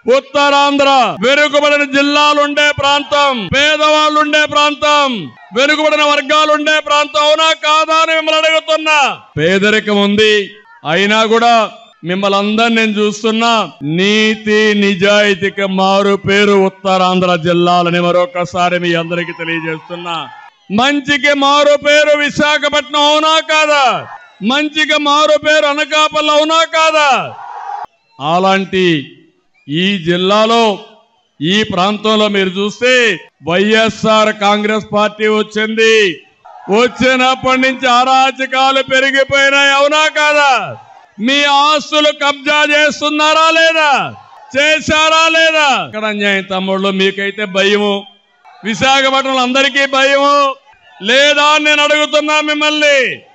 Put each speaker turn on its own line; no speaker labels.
ఉత్తరాంధ్ర వెనుకబడిన జిల్లాలుండే ప్రాంతం పేదవాళ్ళు ఉండే ప్రాంతం వెనుకబడిన వర్గాలుండే ప్రాంతం అవునా కాదా అని మిమ్మల్ని అడుగుతున్నా పేదరికం ఉంది అయినా కూడా మిమ్మల్ని అందరిని నేను చూస్తున్నా నీతి నిజాయితీకి మారు పేరు ఉత్తరాంధ్ర జిల్లాలని మరొకసారి మీ అందరికీ తెలియజేస్తున్నా మంచికి మారు పేరు విశాఖపట్నం అవునా కాదా మంచికి మారు పేరు అనకాపల్లి అవునా కాదా అలాంటి ఈ జిల్లాలో ఈ ప్రాంతంలో మీరు చూస్తే వైఎస్ఆర్ కాంగ్రెస్ పార్టీ వచ్చింది వచ్చినప్పటి నుంచి అరాచకాలు పెరిగిపోయినాయి అవునా కాదా మీ ఆస్తులు కబ్జా చేస్తున్నారా లేదా చేశారా లేదా ఇక్కడ అన్యాయం తమ్ముళ్ళు మీకైతే భయము విశాఖపట్నంలో అందరికీ భయము లేదా అని నేను అడుగుతున్నా మిమ్మల్ని